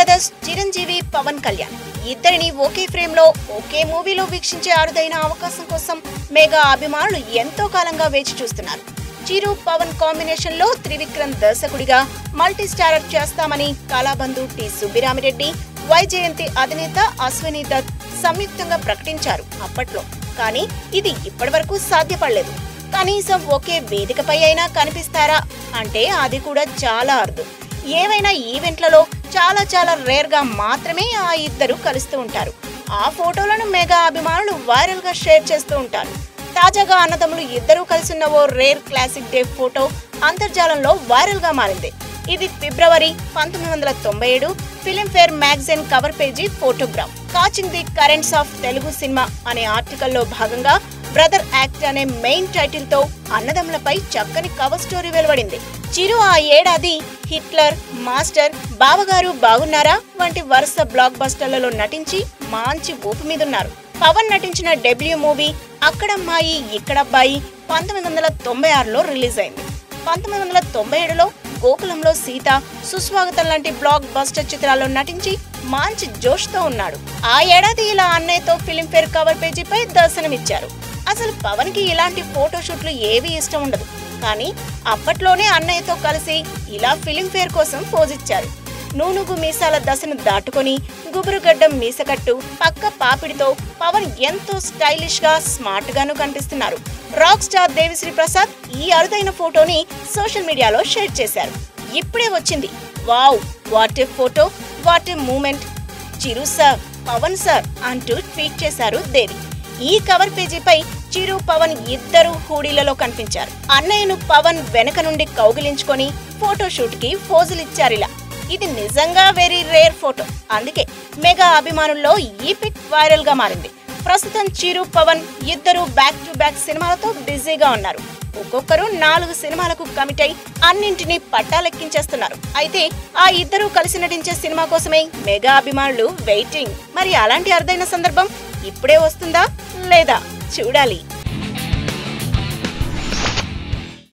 brothers Chiranjeevi Pawan Kalyan ఇద్దరిని ఒకే frame లో ఒకే మూవీలో వీక్షించే అరుదైన అవకాశం కోసం మెగా అభిమానులు ఎంతో కాలంగా వేచి చూస్తున్నారు చిరు పవన్ కాంబినేషన్ లో త్రివిక్రమ్ దర్శకుడిగా మల్టీ స్టారర్ చేస్తామని కళాబంధు టి సుబ్బిరామిరెడ్డి వైజయంతి అధినేత అశ్విని దత్ సంయుక్తంగా ప్రకటించారు అప్పట్లో కానీ ఇది ఇప్పటివరకు సాధ్యపడలేదు కనీసం ఒకే వేదికపై అయినా కనిపిస్తారా అంటే అది కూడా చాలా అరుదు ఏవైనా ఈవెంట్లలో చాలా చాలా రేర్ గా మాత్రమే ఆ ఇద్దరు కలుస్తూ ఉంటారు ఆ ఫోటోలను మెగా అభిమానులు వైరల్ గా షేర్ చేస్తూ ఉంటారు తాజాగా అన్నదమ్ములు ఇద్దరూ కలిసిన ఓ రేర్ క్లాసిక్ డే ఫోటో అంతర్జాలంలో వైరల్ గా మారింది ఇది ఫిబ్రవరి పంతొమ్మిది వందల తొంభై ఏడు Filmfare magazine cover page photograph catching the currents of Telugu cinema అనే ఆర్టికల్లో భాగంగా బ్రదర్ యాక్ట్ అనే మెయిన్ టైటిల్ తో అన్నదమ్ములపై చక్కని కవర్ స్టోరీ వెలువడింది చిరు ఆ ఏడాది హిట్లర్ మాస్టర్ బావగారు బాగున్నారా వంటి వరుస బ్లాక్ బస్టర్లలో నటించి మంచి ఊపు మీదున్నారు పవన్ నటించిన డెబ్యూ మూవీ అక్కడమ్మాయి ఇక్కడబ్బాయి పంతొమ్మిది వందల తొంభై ఆరులో రిలీజ్ అయింది పంతొమ్మిది వందల తొంభై ఏడులో గోకులంలో సీత సుస్వాగతం లాంటి బ్లాక్ బస్టర్ చిత్రాల్లో నటించి మంచి జోష్తో ఉన్నాడు ఆ ఏడాది ఇలా అన్నయ్యతో ఫిలింఫేర్ కవర్ పేజీపై దర్శనమిచ్చారు అసలు పవన్ కి ఇలాంటి ఫోటోషూట్లు ఏవి ఇష్టం ఉండదు కానీ అప్పట్లోనే అన్నయ్యతో కలిసి ఇలా ఫిలింఫేర్ కోసం పోజిచ్చారు నూనుగు మీసాల దశను దాటుకొని గుబురుగడ్డం మీసకట్టు పక్క పాపిడితో పవన్ ఎంతో స్టైలిష్ గా స్మార్ట్ గాను కనిపిస్తున్నారు రాక్ స్టార్ దేవిశ్రీ ప్రసాద్ ఈ అరుదైన ఫోటోని సోషల్ మీడియాలో షేర్ చేశారు ఇప్పుడే వచ్చింది wow what a photo what a moment Chiru sir Pavan sir అంటూ ట్వీట్ చేశారు దేవి ఈ కవర్ పేజీపై చిరు పవన్ ఇద్దరు హూడీలలో కనిపించారు అన్నయ్యను పవన్ వెనక నుండి కౌగిలించుకొని ఫోటోషూట్ కి ఫోజులిచ్చారిలా ఇది నిజంగా వెరీ రేర్ ఫోటో అందుకే మెగా అభిమానుల్లో ఈ పిక్ వైరల్ గా మారింది ప్రస్తుతం చిరు పవన్ ఇద్దరు బ్యాక్ టు బ్యాక్ సినిమాలతో బిజీగా ఉన్నారు ఒక్కొక్కరు నాలుగు సినిమాలకు కమిట్ అయి అన్నింటినీ పట్టాలెక్కించేస్తున్నారు అయితే ఆ ఇద్దరు కలిసి నటించే సినిమా కోసమే మెగా అభిమానులు వెయిటింగ్ మరి అలాంటి అరుదైన సందర్భం ఇప్పుడే వస్తుందా లేదా చూడాలి